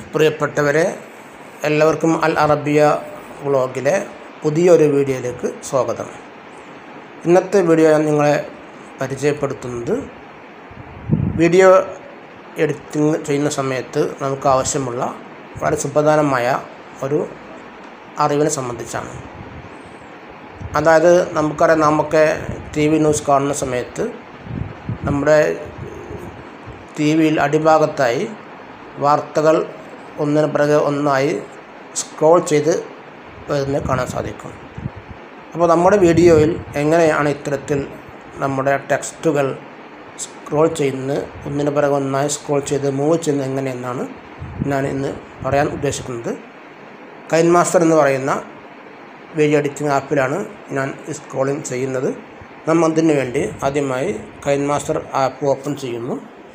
പ്രിയപ്പെട്ടവരെ എല്ലാവർക്കും അൽ അറബിയ വ്ളോഗിലെ പുതിയൊരു വീഡിയോയിലേക്ക് സ്വാഗതം ഇന്നത്തെ വീഡിയോ ഞാൻ നിങ്ങളെ പരിചയപ്പെടുത്തുന്നത് വീഡിയോ എഡിറ്റിംഗ് ചെയ്യുന്ന സമയത്ത് നമുക്ക് ആവശ്യമുള്ള വളരെ സുപ്രധാനമായ ഒരു അറിവിനെ സംബന്ധിച്ചാണ് അതായത് നമുക്കറിയാം നമുക്ക് ടി വി ന്യൂസ് കാണുന്ന സമയത്ത് നമ്മുടെ ടി വിയിൽ അടിഭാഗത്തായി വാർത്തകൾ ഒന്നിന് പിറകെ ഒന്നായി സ്ക്രോൾ ചെയ്ത് വരുന്നത് കാണാൻ സാധിക്കും അപ്പോൾ നമ്മുടെ വീഡിയോയിൽ എങ്ങനെയാണ് ഇത്തരത്തിൽ നമ്മുടെ ടെക്സ്റ്റുകൾ സ്ക്രോൾ ചെയ്യുന്നത് ഒന്നിന് പിറകെ ഒന്നായി സ്ക്രോൾ ചെയ്ത് മൂവ് ചെയ്യുന്നത് എങ്ങനെയെന്നാണ് ഞാൻ ഇന്ന് പറയാൻ ഉദ്ദേശിക്കുന്നത് കൈൻ മാസ്റ്റർ എന്ന് പറയുന്ന വീഡിയോ എഡിറ്റിംഗ് ആപ്പിലാണ് ഞാൻ ഈ സ്ക്രോളിംഗ് ചെയ്യുന്നത് നമ്മൾ അതിന് വേണ്ടി ആദ്യമായി കൈൻ മാസ്റ്റർ ആപ്പ് ഓപ്പൺ ചെയ്യുന്നു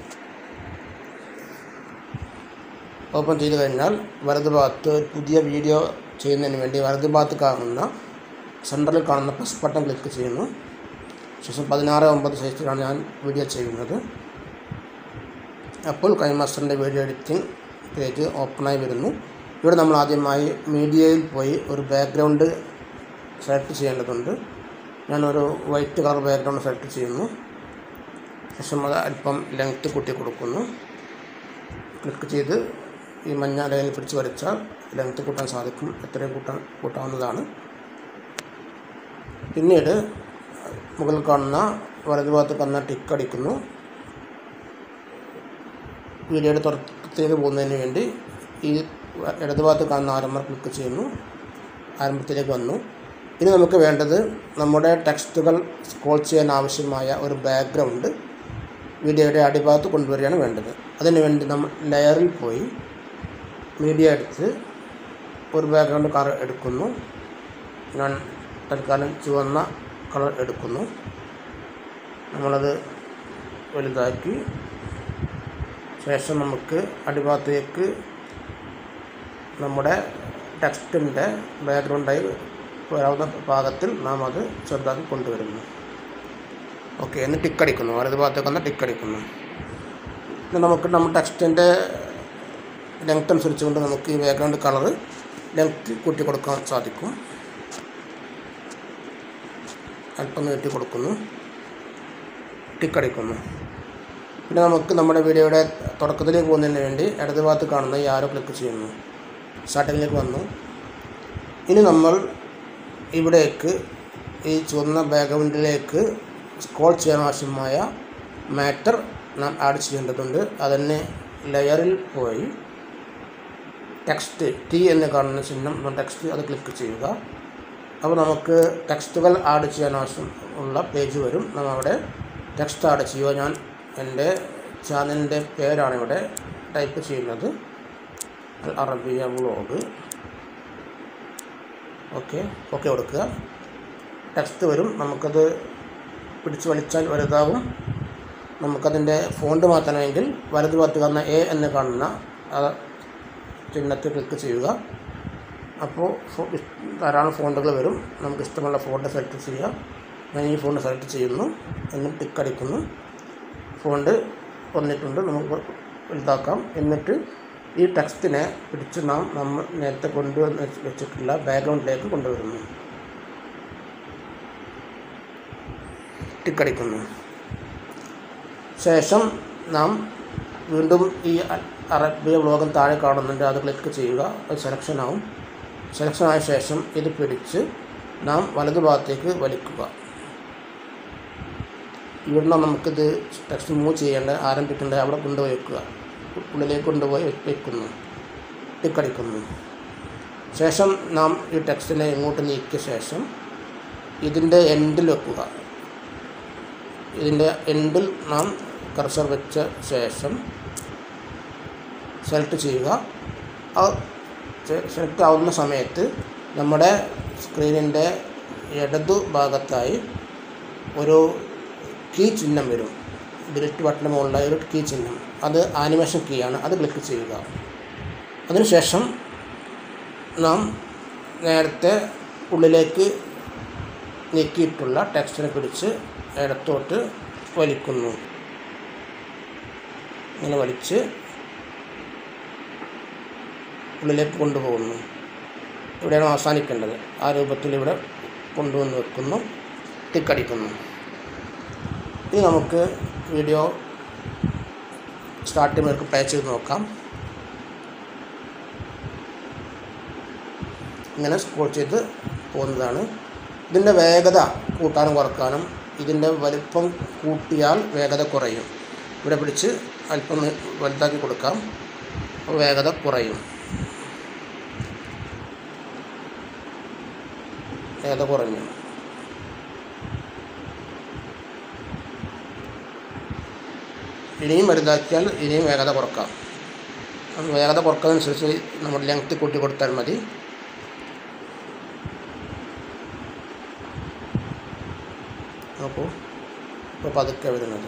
ഓപ്പൺ ചെയ്ത് കഴിഞ്ഞാൽ വലത് ഭാഗത്ത് ഒരു പുതിയ വീഡിയോ ചെയ്യുന്നതിന് വേണ്ടി വലത് ഭാഗത്ത് കാണുന്ന സെൻറ്ററിൽ കാണുന്ന പ്ലസ് ബട്ടൺ ക്ലിക്ക് ചെയ്യുന്നു ശേഷം പതിനാറ് ഒമ്പത് സൈസിലാണ് ഞാൻ വീഡിയോ ചെയ്യുന്നത് അപ്പോൾ കൈമാസ്റ്ററിൻ്റെ വീഡിയോ എഡിറ്റിംഗ് പേജ് ഓപ്പണായി വരുന്നു ഇവിടെ നമ്മൾ ആദ്യമായി മീഡിയയിൽ പോയി ഒരു ബാക്ക്ഗ്രൗണ്ട് സെലക്ട് ചെയ്യേണ്ടതുണ്ട് ഞാനൊരു വൈറ്റ് കളർ ബാക്ക്ഗ്രൗണ്ട് സെലക്ട് ചെയ്യുന്നു ശേഷം അത് അല്പം ലെങ്ത്ത് കൂട്ടി കൊടുക്കുന്നു ക്ലിക്ക് ചെയ്ത് ഈ മഞ്ഞ ലൈനിൽ പിടിച്ച് വരച്ചാൽ ലെങ്ത്ത് കൂട്ടാൻ സാധിക്കും എത്രയും കൂട്ടാൻ കൂട്ടാവുന്നതാണ് പിന്നീട് മുകളിൽ കാണുന്ന വലതുഭാഗത്ത് കാണുന്ന ടിക്ക് അടിക്കുന്നു വീഡിയോയുടെ തുടക്കത്തിലേക്ക് പോകുന്നതിന് വേണ്ടി ഈ ഇടതുഭാഗത്ത് കാണുന്ന ആരംഭം ക്ലിക്ക് ചെയ്യുന്നു ആരംഭത്തിലേക്ക് വന്നു ഇനി നമുക്ക് വേണ്ടത് നമ്മുടെ ടെക്സ്റ്റുകൾ സ്ക്രോൾ ചെയ്യാൻ ആവശ്യമായ ഒരു ബാക്ക്ഗ്രൗണ്ട് വീഡിയോയുടെ അടിഭാഗത്ത് കൊണ്ടുവരികയാണ് വേണ്ടത് അതിന് വേണ്ടി നമ്മൾ ലെയറിൽ പോയി മീഡിയ എടുത്ത് ഒരു ബാക്ക്ഗ്രൗണ്ട് കളർ എടുക്കുന്നു ഞാൻ തൽക്കാലം ചുവന്ന കളർ എടുക്കുന്നു നമ്മളത് വലുതാക്കി ശേഷം നമുക്ക് അടിഭാഗത്തേക്ക് നമ്മുടെ ടെക്സ്റ്റിൻ്റെ ബാക്ക്ഗ്രൗണ്ടായി വരാവുന്ന ഭാഗത്തിൽ നാം അത് ചെറുതാക്കി കൊണ്ടുവരുന്നു ഓക്കെ എന്ന് ടിക്കടിക്കുന്നു വലത് ഭാഗത്തേക്ക് വന്ന് ടിക്കടിക്കുന്നു പിന്നെ നമുക്ക് നമ്മുടെ ടെക്സ്റ്റിൻ്റെ ലെങ്ത് അനുസരിച്ചുകൊണ്ട് നമുക്ക് ഈ ബാക്ക്ഗ്രൗണ്ട് കളറ് ലെങ്ത് കൂട്ടി കൊടുക്കാൻ സാധിക്കും അല്പം നീട്ടി കൊടുക്കുന്നു ടിക്കടിക്കുന്നു പിന്നെ നമുക്ക് നമ്മുടെ വീഡിയോയുടെ തുടക്കത്തിലേക്ക് പോകുന്നതിന് വേണ്ടി ഇടത് ഭാഗത്ത് കാണുന്ന ഈ ആരോ ക്ലിക്ക് ചെയ്യുന്നു സ്റ്റാർട്ടിങ്ങിലേക്ക് വന്നു ഇനി നമ്മൾ ഇവിടേക്ക് ഈ ചുവന്ന ബാക്ക്ഗ്രൗണ്ടിലേക്ക് സ്ക്രോൾ ചെയ്യാൻ ആവശ്യമായ മാറ്റർ നാം ആഡ് ചെയ്യേണ്ടതുണ്ട് അതിന് ലെയറിൽ പോയി ടെക്സ്റ്റ് ടി എന്ന് കാണുന്ന ചിഹ്നം ടെക്സ്റ്റ് അത് ക്ലിക്ക് ചെയ്യുക അപ്പോൾ നമുക്ക് ടെക്സ്റ്റുകൾ ആഡ് ചെയ്യാൻ ആവശ്യം ഉള്ള പേജ് വരും നമ്മൾ അവിടെ ടെക്സ്റ്റ് ആഡ് ചെയ്യുക ഞാൻ എൻ്റെ ചാനലിൻ്റെ പേരാണ് ഇവിടെ ടൈപ്പ് ചെയ്യുന്നത് Al Arabiya vlog okay okay കൊടുക്കുക ടെക്സ്റ്റ് വരും നമുക്കത് പിടിച്ച് വലിച്ചാൽ വലുതാവും നമുക്കതിൻ്റെ ഫോണ്ട് മാറ്റണമെങ്കിൽ വലത് ഭാഗത്ത് കാണുന്ന എ എന്ന് കാണുന്ന ആ ചിഹ്നത്തിൽ ക്ലിക്ക് ചെയ്യുക അപ്പോൾ ധാരാളം ഫോണ്ടുകൾ വരും നമുക്ക് ഇഷ്ടമുള്ള ഫോണ്ട് സെലക്ട് ചെയ്യുക ഞാൻ ഈ ഫോണ്ട് സെലക്ട് ചെയ്യുന്നു എന്നിട്ട് ടിക്ക് അടിക്കുന്നു ഫോണ്ട് വന്നിട്ടുണ്ട് നമുക്ക് വലുതാക്കാം എന്നിട്ട് ഈ ടെക്സ്റ്റിനെ പിടിച്ച് നാം നമ്മൾ നേരത്തെ കൊണ്ടുവന്ന് വെച്ചിട്ടുള്ള ബാക്ക്ഗ്രൗണ്ടിലേക്ക് കൊണ്ടുവരുന്നു ടിക്കടിക്കുന്നു ശേഷം നാം വീണ്ടും ഈ അറബിയ വ്ലോഗം താഴെ കാണുന്നുണ്ട് അത് ക്ലിക്ക് ചെയ്യുക അത് സെലക്ഷൻ ആവും സെലക്ഷൻ ആയ ശേഷം ഇത് പിടിച്ച് നാം വലതു ഭാഗത്തേക്ക് വലിക്കുക ഇവിടുന്ന് നമുക്കിത് ടെക്സ്റ്റ് മൂവ് ചെയ്യേണ്ട ആരംഭിക്കേണ്ട അവിടെ കൊണ്ടുപോയി വെക്കുക ഉള്ളിലേക്ക് കൊണ്ടുപോയി വെക്കുന്നു ടിക്കടിക്കുന്നു ശേഷം നാം ഈ ടെക്സ്റ്റിനെ ഇങ്ങോട്ട് നീക്കിയ ശേഷം ഇതിൻ്റെ എൻഡിൽ വെക്കുക ഇതിൻ്റെ എൻഡിൽ നാം കർസർ വെച്ച ശേഷം സെലക്ട് ചെയ്യുക സെലക്ട് ആവുന്ന സമയത്ത് നമ്മുടെ സ്ക്രീനിൻ്റെ ഇടതു ഭാഗത്തായി ഒരു കീ ചിഹ്നം വരും ഡിലീറ്റ് ബട്ടൺ മുകളിലായി ഒരു കീ ചിഹ്നം അത് ആനിമേഷൻ കീ ആണ് അത് ക്ലിക്ക് ചെയ്യുക അതിനുശേഷം നാം നേരത്തെ ഉള്ളിലേക്ക് നീക്കിയിട്ടുള്ള ടെക്സ്റ്റിനെ പിടിച്ച് ഇടത്തോട്ട് വലിക്കുന്നു ഇങ്ങനെ വലിച്ച് ഉള്ളിലേക്ക് കൊണ്ടുപോകുന്നു ഇവിടെയാണ് അവസാനിക്കേണ്ടത് ആ രൂപത്തിൽ ഇവിടെ കൊണ്ടുവന്ന് വെക്കുന്നു ടിക്കടിക്കുന്നു ഇനി നമുക്ക് വീഡിയോ സ്റ്റാർട്ട് ചെയ്യുമ്പോൾ പ്ലേ ചെയ്ത് നോക്കാം ഇങ്ങനെ സ്ക്രോൾ ചെയ്ത് പോകുന്നതാണ് ഇതിൻ്റെ വേഗത കൂട്ടാനും കുറക്കാനും ഇതിൻ്റെ വലിപ്പം കൂട്ടിയാൽ വേഗത കുറയും ഇവിടെ പിടിച്ച് അല്പം വലുതാക്കി കൊടുക്കാം അപ്പോൾ വേഗത കുറയും വേഗത കുറഞ്ഞു ഇനിയും വലുതാക്കിയാൽ ഇനിയും വേഗത കുറക്കാം അത് വേഗത കുറക്കുന്നതനുസരിച്ച് നമ്മൾ ലെങ്ത് കൂട്ടി കൊടുത്താൽ മതി അപ്പോൾ ഇപ്പോൾ പതുക്കെ വരുന്നത്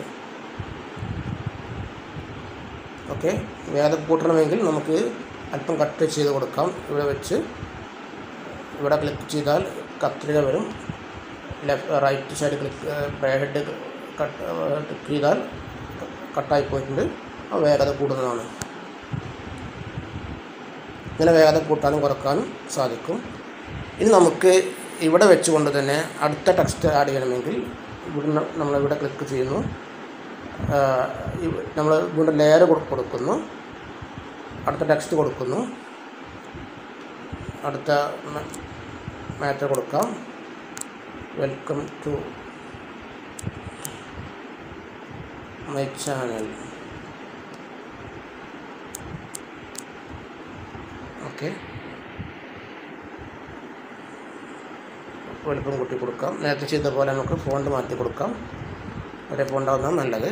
ഓക്കെ വേഗത കൂട്ടണമെങ്കിൽ നമുക്ക് അല്പം കട്ട് ചെയ്ത് കൊടുക്കാം ഇവിടെ വെച്ച് ഇവിടെ ക്ലിക്ക് ചെയ്താൽ കത്രിക വരും left right side click head cut click ചെയ്താൽ കട്ടായി പോയിട്ടുണ്ട് ആ വേഗത കൂടുന്നതാണ് ഇങ്ങനെ വേഗത കൂട്ടാനും കുറക്കാനും സാധിക്കും ഇനി നമുക്ക് ഇവിടെ വെച്ചുകൊണ്ട് തന്നെ അടുത്ത ടെക്സ്റ്റ് ആഡ് ചെയ്യണമെങ്കിൽ ഇവിടെ നമ്മളിവിടെ ക്ലിക്ക് ചെയ്യുന്നു നമ്മൾ വീണ്ടും ലെയർ കൊടുക്കുന്നു അടുത്ത ടെക്സ്റ്റ് കൊടുക്കുന്നു അടുത്ത മാറ്റർ കൊടുക്കാം welcome to my channel okay വലുപ്പം കൂട്ടി കൊടുക്കാം നേരത്തെ ചെയ്ത പോലെ നമുക്ക് ഫോണ്ട് മാറ്റി കൊടുക്കാം ഒരേ ഫോണ്ടാവുന്നതാണ് നല്ലത്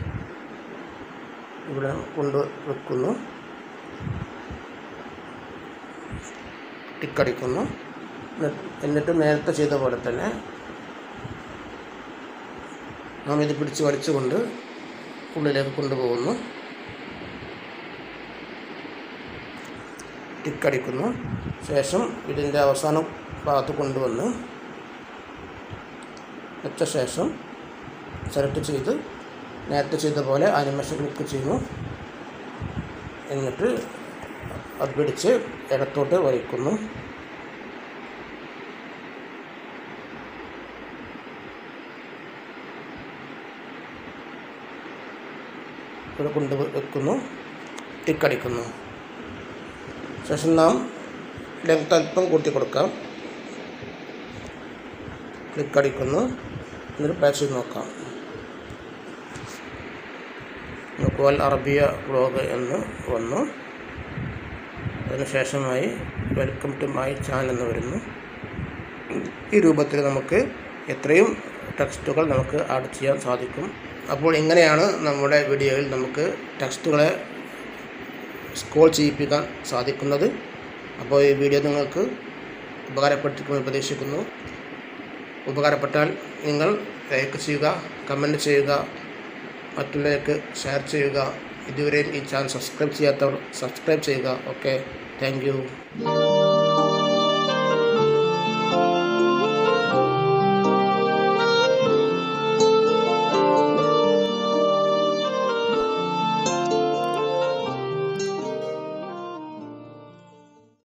ഇവിടെ കൊണ്ട് വെക്കുന്നു ടിക്കടിക്കുന്നു എന്നിട്ട് നേരത്തെ ചെയ്ത പോലെ തന്നെ നാം ഇത് പിടിച്ച് വലിച്ചുകൊണ്ട് ഉള്ളിലേക്ക് കൊണ്ടുപോകുന്നു ടിക്കടിക്കുന്നു ശേഷം ഇതിൻ്റെ അവസാന ഭാഗത്ത് കൊണ്ടുവന്ന് വെച്ച ശേഷം സെലക്ട് ചെയ്ത് നേരത്തെ ചെയ്ത പോലെ അനിമേഷൻ ക്ലിക്ക് ചെയ്യുന്നു എന്നിട്ട് അത് പിടിച്ച് ഇടത്തോട്ട് വലിക്കുന്നു ഇവിടെ കൊണ്ട് വെക്കുന്നു ടിക്കടിക്കുന്നു ശേഷം നാം ലെങ്ത് അല്പം കൂട്ടി കൊടുക്കാം ക്ലിക്ക് അടിക്കുന്നു എന്നിട്ട് പ്ലേ ചെയ്ത് നോക്കാം നോക്കുവാൽ അറബിയ ബ്ലോഗ് എന്ന് വന്നു അതിനുശേഷമായി വെൽക്കം ടു മൈ ചാനൽ എന്ന് വരുന്നു ഈ രൂപത്തിൽ നമുക്ക് എത്രയും ടെക്സ്റ്റുകൾ നമുക്ക് ആഡ് ചെയ്യാൻ സാധിക്കും അപ്പോൾ ഇങ്ങനെയാണ് നമ്മുടെ വീഡിയോയിൽ നമുക്ക് ടെക്സ്റ്റുകളെ സ്കോൾ ചെയ്യിപ്പിക്കാൻ സാധിക്കുന്നത് അപ്പോൾ ഈ വീഡിയോ നിങ്ങൾക്ക് ഉപകാരപ്പെട്ടിരിക്കുമെന്ന് പ്രതീക്ഷിക്കുന്നു ഉപകാരപ്പെട്ടാൽ നിങ്ങൾ ലൈക്ക് ചെയ്യുക കമൻറ്റ് ചെയ്യുക മറ്റുള്ളവർക്ക് ഷെയർ ചെയ്യുക ഇതുവരെയും ഈ ചാനൽ സബ്സ്ക്രൈബ് ചെയ്യാത്തവർ സബ്സ്ക്രൈബ് ചെയ്യുക ഓക്കെ താങ്ക്